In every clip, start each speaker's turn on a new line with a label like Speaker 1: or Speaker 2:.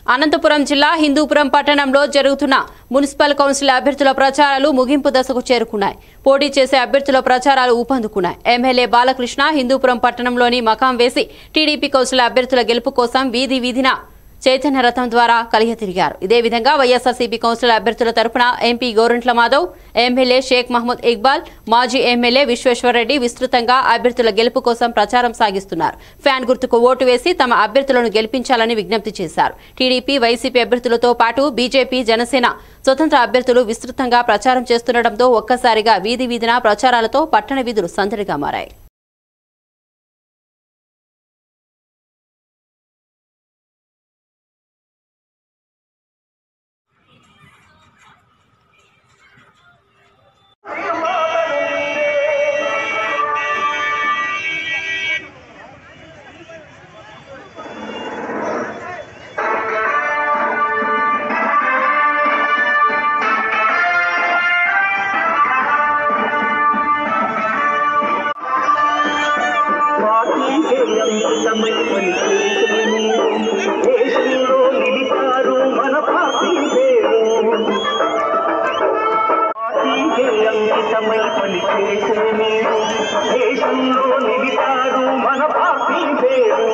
Speaker 1: అనంతపురం జిల్లా హిందూపురం పట్టణంలో జరుగుతున్న మున్సిపల్ కౌన్సిల్ అభ్యర్థుల ప్రచారాలు ముగింపు దశకు చేరుకున్నాయి పోటీ చేసే అభ్యర్థుల ప్రచారాలు ఊపందుకున్నాయి ఎమ్మెల్యే బాలకృష్ణ హిందూపురం పట్టణంలోని మకాం వేసి టీడీపీ కౌన్సిల్ అభ్యర్థుల గెలుపు కోసం వీధి వీధిన చైతన్య రథం ద్వారా కలియ తిరిగారు ఇదే విధంగా వైఎస్ఆర్సీపీ కౌన్సిల్ అభ్యర్థుల తరపున ఎంపీ గోరంట్ల మాధవ్ ఎమ్మెల్యే షేక్ మహమ్మద్ ఇక్బాల్ మాజీ ఎమ్మెల్యే విశ్వేశ్వరరెడ్డి విస్తృతంగా అభ్యర్థుల గెలుపు కోసం ప్రచారం సాగిస్తున్నారు ఫ్యాన్ గుర్తుకు ఓటు వేసి తమ అభ్యర్థులను గెలిపించాలని విజ్ఞప్తి చేశారు టీడీపీ వైసీపీ అభ్యర్థులతో పాటు బీజేపీ జనసేన స్వతంత్ర అభ్యర్థులు విస్తృతంగా ప్రచారం చేస్తుండటంతో ఒక్కసారిగా వీధి వీధిన ప్రచారాలతో పట్టణ వీధులు సందడిగా మారాయి
Speaker 2: పార్టీకే అంకితమై పనిచేసే మీరు దేశంలో నిలిపారు మన పార్టీ పేరు పార్టీకే అంకితమై పనిచేసే మీరు దేశంలో నిలిపారు మన పార్టీ పేరు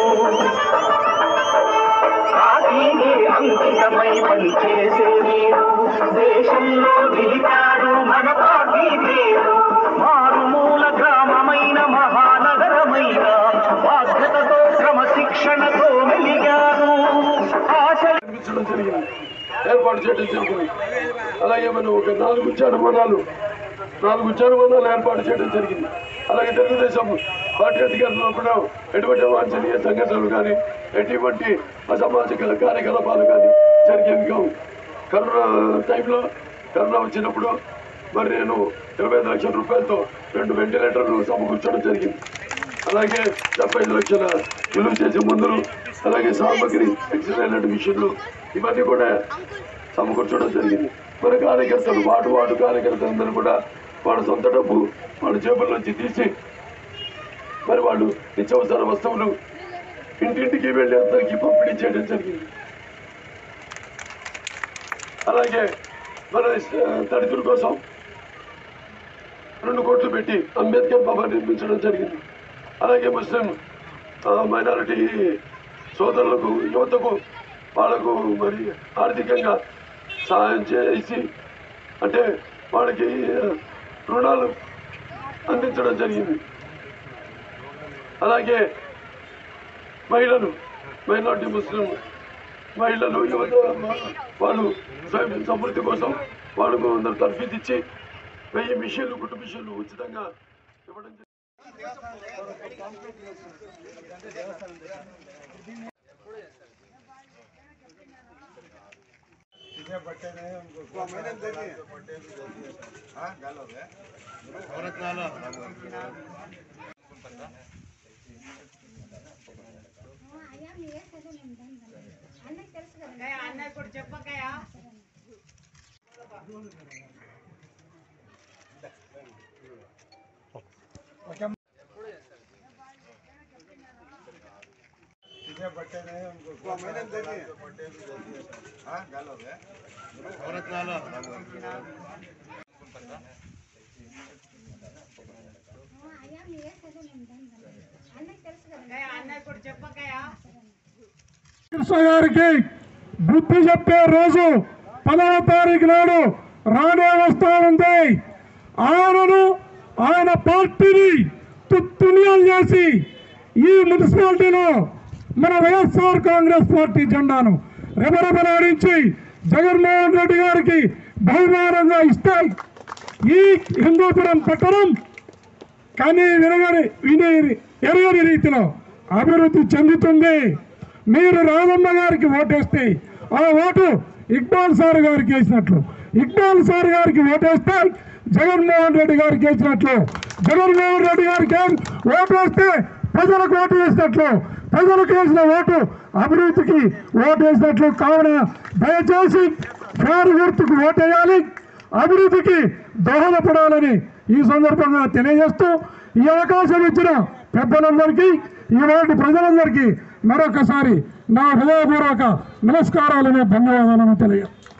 Speaker 2: పార్టీకే అంకితమై పనిచేసే మీరు దేశంలో నిలిపారు మన పార్టీ పేరు మారుమూల గ్రామమైన మహానగరమైన బాధ్యతతో క్రమశిక్షణతో మెలిగారు ఆశలు
Speaker 3: నిర్మించడం జరిగింది ఏర్పాటు చేయడం జరిగింది అలాగే మనం ఒక నాలుగు జనమనాలు నాలుగు జనమనాలు ఏర్పాటు చేయడం జరిగింది అలాగే తెలుగుదేశం పార్టీ అధికారంలో కూడా ఎటువంటి వాంఛనీయ సంఘటనలు కానీ ఎటువంటి అసామాజిక కార్యకలాపాలు కానీ జరిగేవి కావు కరోనా టైంలో కరోనా వచ్చినప్పుడు మరి నేను ఇరవై ఐదు లక్షల రూపాయలతో రెండు వెంటిలేటర్లు సమకూర్చడం జరిగింది అలాగే డెబ్బై ఐదు లక్షల విలువ చేసే మందులు అలాగే సామగ్రి ఎక్సిడెంట్ మిషన్లు ఇవన్నీ కూడా సమకూర్చడం జరిగింది మరి కార్యకర్తలు వార్డు వార్డు కార్యకర్తలందరూ కూడా వాళ్ళ సొంత డబ్బు వాళ్ళ జేబుల్లోంచి తీసి మరి వాళ్ళు నిత్యావసర వస్తువులు ఇంటింటికి వెళ్ళి అందరికీ పంపిణీ చేయడం జరిగింది అలాగే మన ఆ, దళితుల కోసం రెండు కోట్లు పెట్టి అంబేద్కర్ భవన్ నిర్మించడం జరిగింది అలాగే ముస్లిం మైనారిటీ సోదరులకు యువతకు వాళ్ళకు మరి ఆర్థికంగా సహాయం చేసి అంటే వాళ్ళకి ఆ, రుణాలు అందించడం జరిగింది అలాగే మహిళలు మైనార్టీ ముస్లిం మహిళలు యువత వాళ్ళు స్వయం సమృద్ధి కోసం వాళ్ళకు అందరు తర్ఫీదు ఇచ్చి వెయ్యి మిషన్లు గుట్టు మిషన్లు ఉచితంగా ఇవ్వడం జరిగింది.
Speaker 4: కృష్ణ గారికి బుద్ధి చెప్పే రోజు పదవ తారీఖు నాడు రానే వస్తా ఉంది ఆయనను ఆయన పార్టీని తుత్తునియాలు చేసి ఈ మున్సిపాలిటీలో మన వైఎస్ఆర్ కాంగ్రెస్ పార్టీ జెండాను రెబరెబలాడించి జగన్మోహన్ రెడ్డి గారికి బహుమానంగా ఇస్తాయి ఈ హిందూపురం పట్టణం కానీ వినగని విని ఎరగని రీతిలో అభివృద్ధి చెందుతుంది మీరు రామమ్మ గారికి ఓటేస్తే ఆ ఓటు ఇక్బాల్ సార్ గారికి వేసినట్లు ఇక్బాల్ సార్ గారికి ఓటేస్తే జగన్మోహన్ రెడ్డి గారికి వేసినట్లు జగన్మోహన్ రెడ్డి గారికి ఏం ఓటు వేస్తే ప్రజలకు ఓటు వేసినట్లు ప్రజలకు వేసిన ఓటు అభివృద్ధికి ఓటు వేసినట్లు కావున దయచేసి ఫ్యాన్ గుర్తుకు ఓటేయాలి అభివృద్ధికి దోహదపడాలని ఈ సందర్భంగా తెలియజేస్తూ ఈ అవకాశం ఇచ్చిన పెద్దలందరికీ ఈ వాటి ప్రజలందరికీ మరొకసారి నా హృదయపూర్వక నమస్కారాలను ధన్యవాదాలను తెలియ